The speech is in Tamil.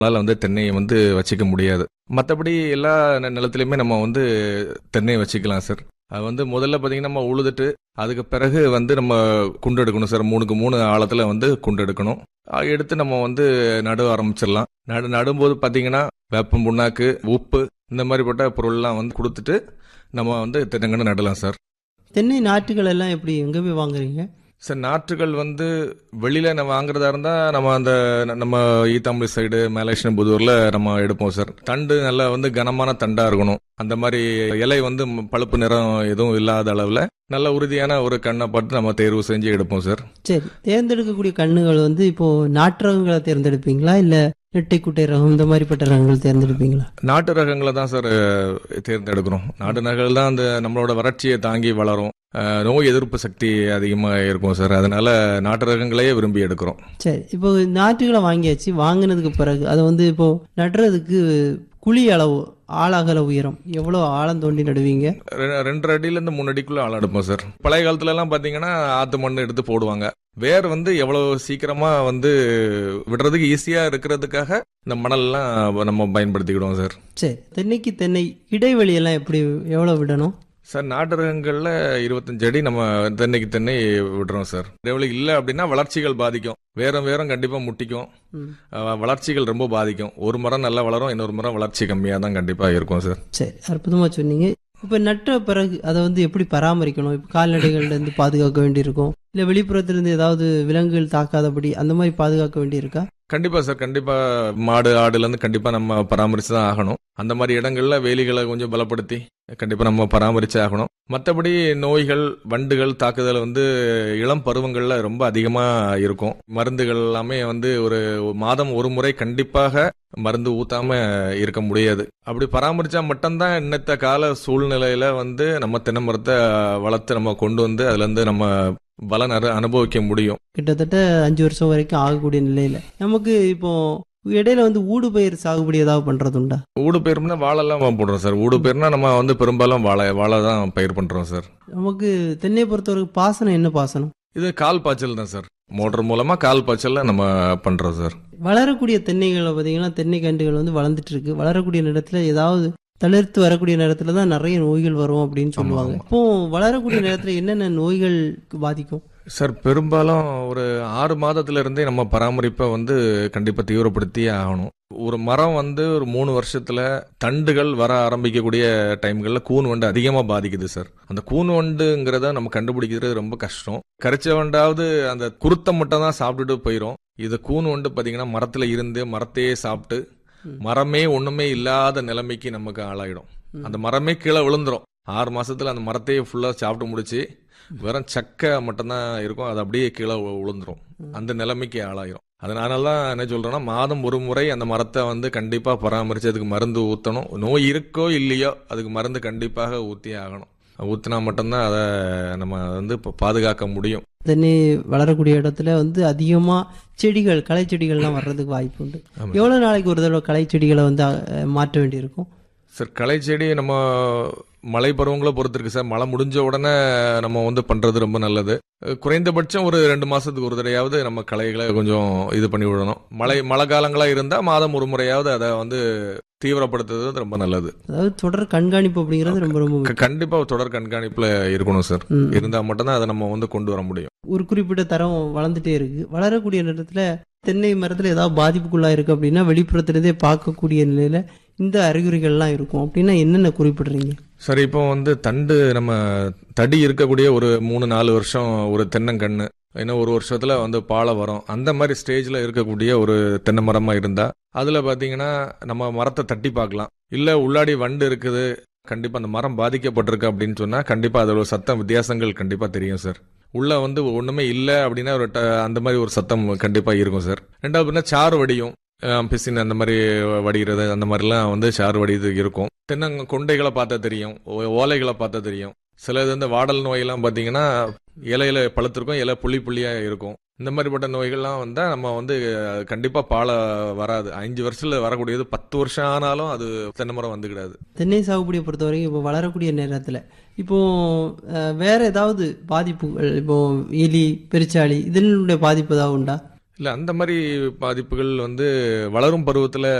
அதனால வந்து தென்னையை வந்து வச்சுக்க முடியாது மற்றபடி எல்லா நி- நிலத்துலையுமே நம்ம வந்து தென்னையை வச்சுக்கலாம் சார் அது வந்து முதல்ல பார்த்தீங்கன்னா நம்ம உழுதுட்டு அதுக்கு பிறகு வந்து நம்ம குண்டு எடுக்கணும் சார் மூணுக்கு மூணு ஆழத்தில் வந்து குண்டு எடுக்கணும் அஹ் எடுத்து நம்ம வந்து நடு ஆரம்பிச்சிடலாம் நடு நடும்போது பார்த்தீங்கன்னா வேப்பம் புண்ணாக்கு உப்பு இந்த மாதிரிப்பட்ட பொருள்லாம் வந்து கொடுத்துட்டு நம்ம வந்து தென்னங்கன்று நடலாம் சார் தென்னை நாற்றுகள் எல்லாம் எப்படி எங்க போய் வாங்குறீங்க சார் நாற்றுகள் வந்து வெளியில நம்ம வாங்குறதா இருந்தா நம்ம அந்த ந- நம்ம ஈத்தாம்பி சைடு மேலேஷன் புதூர்ல நம்ம எடுப்போம் சார் தண்டு நல்லா வந்து கனமான தண்டா இருக்கணும் அந்த மாதிரி இலை வந்து ம- பழுப்பு நிறம் எதுவும் இல்லாத அளவுல நல்ல உறுதியான ஒரு கண்ணை பார்த்து நம்ம தேர்வு செஞ்சு எடுப்போம் சார் சரி தேர்ந்தெடுக்கக்கூடிய கண்ணுகள் வந்து இப்போ நாட்டு ரகங்களை தேர்ந்தெடுப்பீங்களா இல்ல நெட்டை குட்டை ரகம் இந்த மாதிரிப்பட்ட ரகங்கள் தேர்ந்தெடுப்பீங்களா நாட்டு ரகங்களை தான் சார் அஹ், தேர்ந்தெடுக்கிறோம் நாட்டு ரகங்கள் தான் அந்த நம்மளோட வறட்சியை தாங்கி வளரும் அஹ், நோய் எதிர்ப்பு சக்தி அதிகமாக இருக்கும் சார் அதனால நாட்டு ரகங்களையே விரும்பி எடுக்கிறோம் சரி இப்போ நாற்றுகளை வாங்கியாச்சு வாங்கினதுக்கு பிறகு அதை வந்து இப்போ நடுறதுக்கு குழி அளவு ஆழாகல உயரம் எவ்வளோ ஆழம் தோண்டி நடுவீங்க ரெ- ரெண்டரை அடியில இருந்து மூணு அடிக்குள்ள ஆள் எடுப்போம் சார் பழைய காலத்துல எல்லாம் பாத்தீங்கன்னா ஆத்து மண் எடுத்து போடுவாங்க வேர் வந்து எவ்வளவு சீக்கிரமா வந்து விடுறதுக்கு ஈஸியா இருக்கிறதுக்காக இந்த மணல்லாம் நம்ம பயன்படுத்திக்கிடுவோம் சார் சரி தென்னைக்கு தென்னை இடைவெளி எல்லாம் எப்படி எவ்வளோ விடணும் சார் நாட்டு ரகங்கள்ல இருபத்தஞ்சு அடி நம்ம தென்னைக்கு தென்னை விடுறோம் சார் இடைவெளி இல்லை அப்படின்னா வளர்ச்சிகள் பாதிக்கும் வேறும் வேறும் கண்டிப்பா முட்டிக்கும் ம். அஹ் வளர்ச்சிகள் ரொம்ப பாதிக்கும் ஒரு மரம் நல்லா வளரும் இன்னொரு மரம் வளர்ச்சி கம்மியா தான் கண்டிப்பா இருக்கும் சார் சரி அற்புதமா சொன்னீங்க இப்போ நட்ட பிறகு அதை வந்து எப்படி பராமரிக்கணும் இப்போ கால்நடைகள்ல இருந்து பாதுகாக்க வேண்டியிருக்கும் இல்லை வெளிப்புறத்திலிருந்து ஏதாவது விலங்குகள் தாக்காதபடி அந்த மாதிரி பாதுகாக்க வேண்டியிருக்கா கண்டிப்பா சார் கண்டிப்பா மாடு ஆடுல இருந்து கண்டிப்பா நம்ம பராமரிச்சு தான் ஆகணும் அந்த மாதிரி இடங்கள்ல வேலிகளை கொஞ்சம் பலப்படுத்தி கண்டிப்பா நம்ம பராமரிச்சு ஆகணும் மற்றபடி நோய்கள் வண்டுகள் தாக்குதல் வந்து இளம் பருவங்கள்ல ரொம்ப அதிகமா இருக்கும் மருந்துகள் எல்லாமே வந்து ஒரு மாதம் ஒரு முறை கண்டிப்பாக மருந்து ஊத்தாம இருக்க முடியாது அப்படி பராமரிச்சா மட்டும்தான் இன்னத்த கால சூழ்நிலையில வந்து நம்ம தென்னை மரத்தை வளர்த்து நம்ம கொண்டு வந்து அதுல இருந்து நம்ம பலன் அரு- அனுபவிக்க முடியும் கிட்டத்தட்ட அஞ்சு வருஷம் வரைக்கும் ஆகக்கூடிய நிலையில நமக்கு இப்போ இடையில வந்து ஊடு பயிர் சாகுபடி ஏதாவது பண்றது உண்டா ஊடு பயிர்னா வாழைலாம் போடுறோம் சார் ஊடு பயிர்னா நம்ம வந்து பெரும்பாலும் வாழை வாழை தான் பயிர் பண்றோம் சார் நமக்கு தென்னை பொறுத்தவரைக்கும் பாசனம் என்ன பாசனம் இது கால் பாய்ச்சல் தான் சார் மோட்டர் மூலமா கால் பாய்ச்சல்ல நம்ம பண்றோம் சார் வளரக்கூடிய தென்னைகளை பார்த்தீங்கன்னா தென்னை கண்டுகள் வந்து வளர்ந்துட்டு இருக்கு வளரக்கூடிய நேரத்துல ஏதாவது தளிர்த்து வரக்கூடிய நேரத்துல தான் நிறைய நோய்கள் வரும் அப்படின்னு சொல்லுவாங்க ஆமா. இப்போ வளரக்கூடிய நேரத்துல என்னென்ன நோய்கள் பாதிக்கும் சார் பெரும்பாலும் ஒரு ஆறு மாதத்துல இருந்தே நம்ம பராமரிப்பை வந்து கண்டிப்பா தீவிரப்படுத்தியே ஆகணும் ஒரு மரம் வந்து ஒரு மூணு வருஷத்துல தண்டுகள் வர ஆரம்பிக்கக்கூடிய டைம்கள்ல கூன் வண்டு அதிகமா பாதிக்குது சார் அந்த கூன் வண்டுங்கிறத நம்ம கண்டுபிடிக்கிறது ரொம்ப கஷ்டம் கரிச்ச வண்டாவது அந்த குருத்தை மட்டும் தான் சாப்பிட்டுட்டு போயிடும் இது கூன் வண்டு பாத்தீங்கன்னா மரத்துல இருந்து மரத்தையே சாப்பிட்டு ம். மரமே ஒண்ணுமே இல்லாத நிலைமைக்கு நமக்கு ஆளாயிடும் ம். அந்த மரமே கீழே விழுந்துரும் ஆறு மாசத்துல அந்த மரத்தையே ஃபுல்லா சாப்பிட்டு முடிச்சு வெறும் சக்கை மட்டும்தான் இருக்கும் அது அப்படியே கீழே வி- விழுந்துரும் அந்த நிலைமைக்கு ஆளாயிரும் அதனால தான் என்ன சொல்றேன்னா மாதம் ஒரு முறை அந்த மரத்தை வந்து கண்டிப்பா பராமரிச்சு அதுக்கு மருந்து ஊத்தணும் நோய் இருக்கோ இல்லையோ அதுக்கு மருந்து கண்டிப்பாக ஊத்தியே ஆகணும் ஊத்தினா மட்டும்தான் அதை நம்ம வந்து இப்ப பாதுகாக்க முடியும் தென்னை வளரக்கூடிய இடத்துல வந்து அதிகமா செடிகள் களை செடிகள்லாம் வர்றதுக்கு வாய்ப்பு உண்டு ஆமா. எவ்வளவு நாளைக்கு ஒரு தடவை களை செடிகளை வந்து அஹ், மாற்ற வேண்டியிருக்கும் சார் களை செடி நம்ம மழை பருவங்களை பொறுத்து இருக்கு சார் மழை முடிஞ்ச உடனே நம்ம வந்து பண்றது ரொம்ப நல்லது அஹ் குறைந்தபட்சம் ஒரு ரெண்டு மாசத்துக்கு ஒரு தடையாவது நம்ம களைகளை கொஞ்சம் இது பண்ணி விடணும் மழை மழை காலங்களா இருந்தா மாதம் ஒரு முறையாவது அதை வந்து தீவிரப்படுத்துறது ரொம்ப நல்லது அதாவது தொடர் கண்காணிப்பு அப்படிங்கிறது ரொம்ப ரொம்ப க- முக்கியம். கண்டிப்பா தொடர் கண்காணிப்புல இருக்கணும் சார் ம். இருந்தா மட்டும்தான் அதை நம்ம வந்து கொண்டு வர முடியும் ஒரு குறிப்பிட்ட தரம் வளர்ந்துட்டே இருக்கு வளரக்கூடிய நேரத்துல தென்னை மரத்துல ஏதாவது பாதிப்புக்குள்ளா இருக்கு அப்படின்னா வெளிப்புறத்திலிருந்தே பார்க்கக்கூடிய நிலையில இந்த அறிகுறிகள்லாம் இருக்கும் அப்படின்னா என்னென்ன குறிப்பிடுறீங்க சரி இப்போ வந்து தண்டு நம்ம தடி இருக்கக்கூடிய ஒரு மூணு நாலு வருஷம் ஒரு தென்னங்கன்று இன்னும் ஒரு வருஷத்துல வந்து பாலை வரும் அந்த மாதிரி ஸ்டேஜ்ல இருக்கக்கூடிய ஒரு தென்னை மரமா இருந்தா அதுல பாத்தீங்கன்னா நம்ம மரத்தை தட்டி பார்க்கலாம் இல்ல உள்ளாடி வண்டு இருக்குது கண்டிப்பா அந்த மரம் பாதிக்கப்பட்டிருக்கு அப்படின்னு சொன்னா கண்டிப்பா அதோட சத்தம் வித்தியாசங்கள் கண்டிப்பா தெரியும் சார் உள்ள வந்து ஒண்ணுமே இல்ல அப்படின்னா ஒரு ட- அந்த மாதிரி ஒரு சத்தம் கண்டிப்பா இருக்கும் சார் ரெண்டாவது பார்த்தா சாறு வடியும் அஹ் பிசின் அந்த மாதிரி வடிகிறது அந்த மாதிரிலாம் வந்து சாறு வடிது இருக்கும் தென்னங்க கொண்டைகளை பார்த்தா தெரியும் ஓ- ஓலைகளை பார்த்தா தெரியும் சில இது இந்த வாடல் நோயெல்லாம் பார்த்தீங்கன்னா இலையில பழுத்திருக்கும் இலை புள்ளி புள்ளியா இருக்கும் இந்த மாதிரிப்பட்ட நோய்கள்லாம் வந்தா நம்ம வந்து அஹ், கண்டிப்பா பாலை வராது அஞ்சு வருஷத்துல வரக்கூடியது பத்து வருஷம் ஆனாலும் அது தென்னை மரம் வந்துக்கிடாது தென்னை சாகுபடியை பொறுத்த வரைக்கும் இப்போ வளரக்கூடிய நேரத்துல இப்போ அஹ், வேற ஏதாவது பாதிப்புகள் இப்போ எலி பெருச்சாளி இதனுடைய பாதிப்பு ஏதாவது உண்டா இல்ல அந்த மாதிரி பாதிப்புகள் வந்து வளரும் பருவத்துல